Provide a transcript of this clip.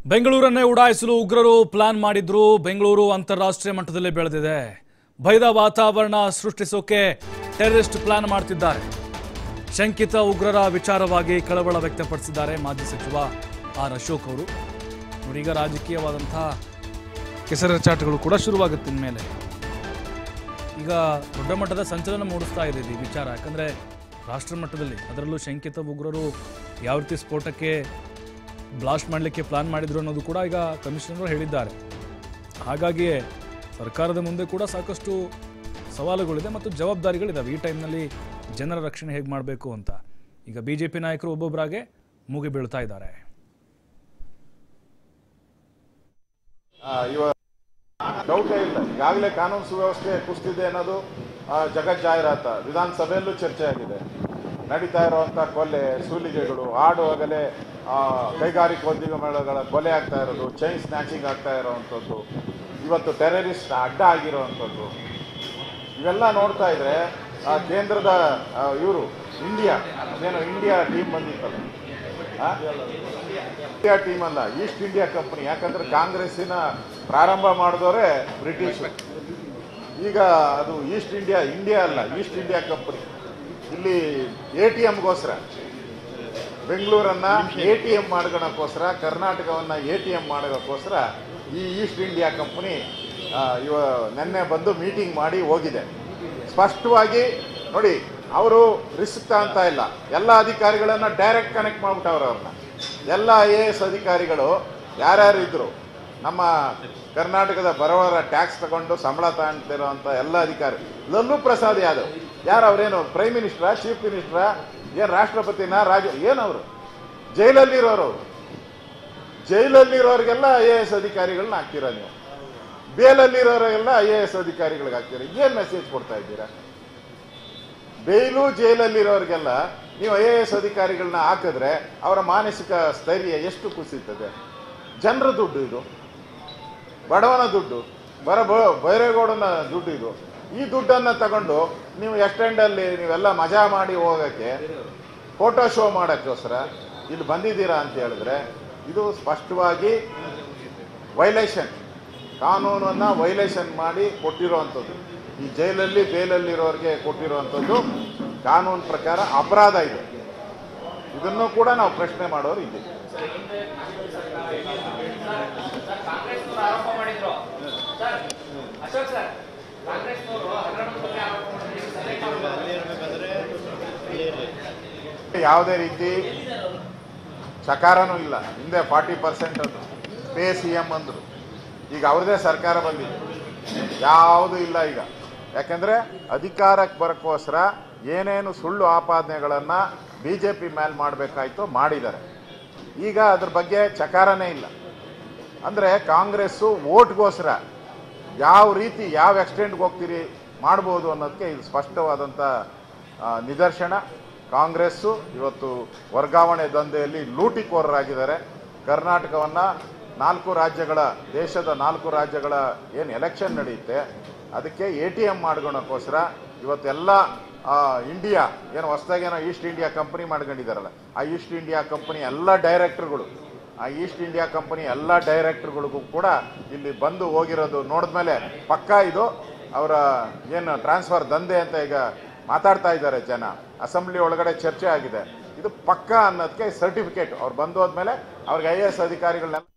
ಬೆಂಗಳೂರನ್ನೇ ಉಡಾಯಿಸಲು ಉಗ್ರರು ಪ್ಲಾನ್ ಮಾಡಿದ್ರು ಬೆಂಗಳೂರು ಅಂತಾರಾಷ್ಟ್ರೀಯ ಮಟ್ಟದಲ್ಲಿ ಬೆಳೆದಿದೆ ಭಯದ ವಾತಾವರಣ ಸೃಷ್ಟಿಸೋಕೆ ಟೆರರಿಸ್ಟ್ ಪ್ಲಾನ್ ಮಾಡ್ತಿದ್ದಾರೆ ಶಂಕಿತ ಉಗ್ರರ ವಿಚಾರವಾಗಿ ಕಳವಳ ವ್ಯಕ್ತಪಡಿಸಿದ್ದಾರೆ ಮಾಜಿ ಸಚಿವ ಆರ್ ಅಶೋಕ್ ಅವರು ನೋಡೀಗ ರಾಜಕೀಯವಾದಂತಹ ಕೆಸರಚಾಟಗಳು ಕೂಡ ಶುರುವಾಗುತ್ತೆ ಇನ್ಮೇಲೆ ಈಗ ದೊಡ್ಡ ಮಟ್ಟದ ಸಂಚಲನ ಮೂಡಿಸ್ತಾ ಇದೆ ಇದು ಈ ವಿಚಾರ ಯಾಕಂದ್ರೆ ರಾಷ್ಟ್ರ ಮಟ್ಟದಲ್ಲಿ ಅದರಲ್ಲೂ ಶಂಕಿತ ಉಗ್ರರು ಯಾವ ರೀತಿ ಸ್ಫೋಟಕ್ಕೆ ಬ್ಲಾಸ್ಟ್ ಮಾಡಲಿಕ್ಕೆ ಪ್ಲಾನ್ ಮಾಡಿದ್ರು ಅನ್ನೋದು ಕೂಡ ಈಗ ಕಮಿಷನರ್ ಹೇಳಿದ್ದಾರೆ ಹಾಗಾಗಿಯೇ ಸರ್ಕಾರದ ಮುಂದೆ ಕೂಡ ಸಾಕಷ್ಟು ಸವಾಲುಗಳಿದೆ ಮತ್ತು ಜವಾಬ್ದಾರಿಗಳಿದ್ದಾವೆ ಈ ಟೈಮ್ನಲ್ಲಿ ಜನರ ರಕ್ಷಣೆ ಹೇಗೆ ಮಾಡಬೇಕು ಅಂತ ಈಗ ಬಿ ಜೆ ಪಿ ನಾಯಕರು ಒಬ್ಬೊಬ್ಬರಾಗೆ ಮೂಗಿ ಬೀಳ್ತಾ ಇದ್ದಾರೆ ಆ, ಇವ ಡೌಟೇ ಇಲ್ಲ ಈಗಾಗಲೇ ಕಾನೂನು ಸುವ್ಯವಸ್ಥೆ ಕುಸಿದಿದೆ ಅನ್ನೋದು ಆ, ಜಗತ್ ಜಾಹೀರಾತ ವಿಧಾನಸಭೆಯಲ್ಲೂ ಚರ್ಚೆ ಆಗಿದೆ ನಡೀತಾ ಇರುವಂಥ ಕೊಲೆ ಸೂಲಿಗೆಗಳು ಆಡು ಹಗಲೇ ಆ, ಕೈಗಾರಿಕೋದ್ಯಮಗಳ ಕೊಲೆ ಆಗ್ತಾ ಇರೋದು ಚೈನ್ ಸ್ನ್ಯಾಚಿಂಗ್ ಆಗ್ತಾ ಇರೋವಂಥದ್ದು ಇವತ್ತು ಟೆರರಿಸ್ಟ್ ಅಡ್ಡ ಆಗಿರೋವಂಥದ್ದು ಇವೆಲ್ಲ ನೋಡ್ತಾ ಇದ್ರೆ ಆ, ಕೇಂದ್ರದ ಇವರು ಇಂಡಿಯಾ ಅದೇನೋ ಇಂಡಿಯಾ ಟೀಮ್ ಬಂದಿತ್ತಲ್ಲ ಆ? ಇಂಡಿಯಾ ಟೀಮ್ ಅಲ್ಲ ಈಸ್ಟ್ ಇಂಡಿಯಾ ಕಂಪನಿ ಯಾಕಂದ್ರೆ ಕಾಂಗ್ರೆಸ್ಸಿನ ಪ್ರಾರಂಭ ಮಾಡಿದವರೇ ಬ್ರಿಟಿಷ್ ಈಗ ಅದು ಈಸ್ಟ್ ಇಂಡಿಯಾ ಇಂಡಿಯಾ ಅಲ್ಲ ಈಸ್ಟ್ ಇಂಡಿಯಾ ಕಂಪನಿ ಇಲ್ಲಿ ಎ ಟಿ ಎಮ್ಗೋಸ್ಕರ ಬೆಂಗಳೂರನ್ನ ಎ ಟಿ ಎಂ ಮಾಡ್ಕೊಳಕ್ಕೋಸ್ಕರ ಕರ್ನಾಟಕವನ್ನ ಎ ಟಿ ಎಂ ಮಾಡೋಕ್ಕೋಸ್ಕರ ಈ ಈಸ್ಟ್ ಇಂಡಿಯಾ ಕಂಪನಿ ಇವ ನಿನ್ನೆ ಬಂದು ಮೀಟಿಂಗ್ ಮಾಡಿ ಹೋಗಿದೆ ಸ್ಪಷ್ಟವಾಗಿ ನೋಡಿ ಅವರು ರಿಸ್ಕ್ ಅಂತ ಇಲ್ಲ ಎಲ್ಲ ಅಧಿಕಾರಿಗಳನ್ನ ಡೈರೆಕ್ಟ್ ಕನೆಕ್ಟ್ ಮಾಡ್ಬಿಟ್ಟವ್ರು ಅವ್ರನ್ನ ಎಲ್ಲ ಐ ಎ ಎಸ್ ಅಧಿಕಾರಿಗಳು ಯಾರ್ಯಾರು ಇದ್ರು ನಮ್ಮ ಕರ್ನಾಟಕದ ಬಡವರ ಟ್ಯಾಕ್ಸ್ ತಗೊಂಡು ಸಂಬಳ ತಗೊಂತಿರೋಂಥ ಎಲ್ಲ ಅಧಿಕಾರಿ ಲಲ್ಲು ಪ್ರಸಾದ್ ಯಾದವ್ ಯಾರು ಅವರೇನು ಪ್ರೈಮ್ ಮಿನಿಸ್ಟ್ರಾ ಚೀಫ್ ಮಿನಿಸ್ಟ್ರಾ ಏನು ರಾಷ್ಟ್ರಪತಿನ ರಾಜ ಏನವರು ಜೈಲಲ್ಲಿರೋರು ಅವರು ಜೈಲಲ್ಲಿರೋರಿಗೆಲ್ಲ ಐ ಎ ಎಸ್ ಅಧಿಕಾರಿಗಳನ್ನ ಹಾಕ್ತೀರಾ ನೀವು ಬೇಲಲ್ಲಿರೋರಿಗೆಲ್ಲ ಐ ಎ ಎಸ್ ಅಧಿಕಾರಿಗಳಿಗೆ ಹಾಕ್ತೀರಾ ಏನು ಮೆಸೇಜ್ ಕೊಡ್ತಾ ಇದ್ದೀರಾ ಬೇಲು ಜೈಲಲ್ಲಿರೋರಿಗೆಲ್ಲ ನೀವು ಐ ಎ ಎಸ್ ಅಧಿಕಾರಿಗಳನ್ನ ಹಾಕಿದ್ರೆ ಅವರ ಮಾನಸಿಕ ಸ್ಥೈರ್ಯ ಎಷ್ಟು ಕುಸಿತದೆ ಜನರ ದುಡ್ಡು ಇದು ಬಡವನ ದುಡ್ಡು ಬರ ಬ- ಬೈರೇಗೌಡನ ದುಡ್ಡು ಇದು ಈ ದುಡ್ಡನ್ನು ತಗೊಂಡು ನೀವು ಎಕ್ಸ್ಟೆಂಡಲ್ಲಿ ನೀವೆಲ್ಲ ಮಜಾ ಮಾಡಿ ಹೋಗೋಕ್ಕೆ ಫೋಟೋ ಶೋ ಮಾಡೋಕ್ಕೋಸ್ಕರ ಇಲ್ಲಿ ಬಂದಿದ್ದೀರಾ ಅಂತ ಹೇಳಿದ್ರೆ ಇದು ಸ್ಪಷ್ಟವಾಗಿ ವೈಲೇಷನ್ ಕಾನೂನನ್ನು ವೈಲೇಷನ್ ಮಾಡಿ ಕೊಟ್ಟಿರುವಂಥದ್ದು ಈ ಜೈಲಲ್ಲಿ ಬೇಲಲ್ಲಿರೋರಿಗೆ ಕೊಟ್ಟಿರುವಂಥದ್ದು ಕಾನೂನು ಪ್ರಕಾರ ಅಪರಾಧ ಇದೆ ಇದನ್ನು ಕೂಡ ನಾವು ಪ್ರಶ್ನೆ ಮಾಡೋರು ಇದ್ದೀವಿ ಕಾಂಗ್ರೆಸ್ನವರು ಆರೋಪ ಮಾಡಿದ್ರು ಸರ್ ಅಶೋಕ್ ಸರ್ ಕಾಂಗ್ರೆಸ್ನವರು ಹಗರಣದ ಬಗ್ಗೆ ಆರೋಪ ಮಾಡಿದ್ರು ಸಲಹೆ ಮಾಡಿದ್ರು ಯಾವುದೇ ರೀತಿ ಚಕಾರನೂ ಇಲ್ಲ ಹಿಂದೆ ಫಾರ್ಟಿ ಪರ್ಸೆಂಟ್ ಅದು ಪೇ ಸಿ ಎಂ ಅಂದರು ಈಗ ಅವ್ರದೇ ಸರ್ಕಾರ ಬಂದಿದೆ ಯಾವುದೂ ಇಲ್ಲ ಈಗ ಯಾಕಂದರೆ ಅಧಿಕಾರಕ್ಕೆ ಬರೋಕ್ಕೋಸ್ಕರ ಏನೇನು ಸುಳ್ಳು ಆಪಾದನೆಗಳನ್ನು ಬಿ ಜೆ ಪಿ ಮೇಲೆ ಮಾಡಬೇಕಾಯ್ತು ಮಾಡಿದ್ದಾರೆ ಈಗ ಅದ್ರ ಬಗ್ಗೆ ಚಕಾರನೇ ಇಲ್ಲ ಅಂದರೆ ಕಾಂಗ್ರೆಸ್ಸು ಓಟ್ಗೋಸ್ಕರ ಯಾವ ರೀತಿ ಯಾವ ಎಕ್ಸ್ಟೆಂಟ್ಗೆ ಹೋಗ್ತೀರಿ ಮಾಡ್ಬೋದು ಅನ್ನೋದಕ್ಕೆ ಇದು ಸ್ಪಷ್ಟವಾದಂಥ ಆ, ನಿದರ್ಶನ ಕಾಂಗ್ರೆಸ್ಸು ಇವತ್ತು ವರ್ಗಾವಣೆ ದಂಧೆಯಲ್ಲಿ ಲೂಟಿಕೋರರಾಗಿದ್ದಾರೆ ಕರ್ನಾಟಕವನ್ನು ನಾಲ್ಕು ರಾಜ್ಯಗಳ ದೇಶದ ನಾಲ್ಕು ರಾಜ್ಯಗಳ ಏನು ಎಲೆಕ್ಷನ್ ನಡೆಯುತ್ತೆ ಅದಕ್ಕೆ ಎ ಟಿ ಎಮ್ ಮಾಡ್ಕೊಳಕ್ಕೋಸ್ಕರ ಇವತ್ತೆಲ್ಲ ಆ, ಇಂಡಿಯಾ ಏನು ಹೊಸದಾಗೇನೋ ಈಸ್ಟ್ ಇಂಡಿಯಾ ಕಂಪನಿ ಮಾಡ್ಕೊಂಡಿದ್ದಾರಲ್ಲ ಆ ಈಸ್ಟ್ ಇಂಡಿಯಾ ಕಂಪನಿ ಎಲ್ಲ ಡೈರೆಕ್ಟರ್ಗಳು ಆ ಈಸ್ಟ್ ಇಂಡಿಯಾ ಕಂಪನಿ ಎಲ್ಲ ಡೈರೆಕ್ಟರ್ಗಳಿಗೂ ಕೂಡ ಇಲ್ಲಿ ಬಂದು ಹೋಗಿರೋದು ನೋಡಿದ್ಮೇಲೆ ಪಕ್ಕಾ ಇದು ಅವರ ಏನು ಟ್ರಾನ್ಸ್ಫರ್ ದಂಧೆ ಅಂತ ಈಗ ಮಾತಾಡ್ತಾ ಇದ್ದಾರೆ ಜನ ಅಸೆಂಬ್ಲಿ ಒಳಗಡೆ ಚರ್ಚೆ ಆಗಿದೆ ಇದು ಪಕ್ಕಾ ಅನ್ನೋದಕ್ಕೆ ಸರ್ಟಿಫಿಕೇಟ್ ಅವ್ರು ಬಂದು ಹೋದ್ಮೇಲೆ ಅವ್ರಿಗೆ ಐ ಎ ಎಸ್ ಅಧಿಕಾರಿಗಳನ್ನೆಲ್ಲ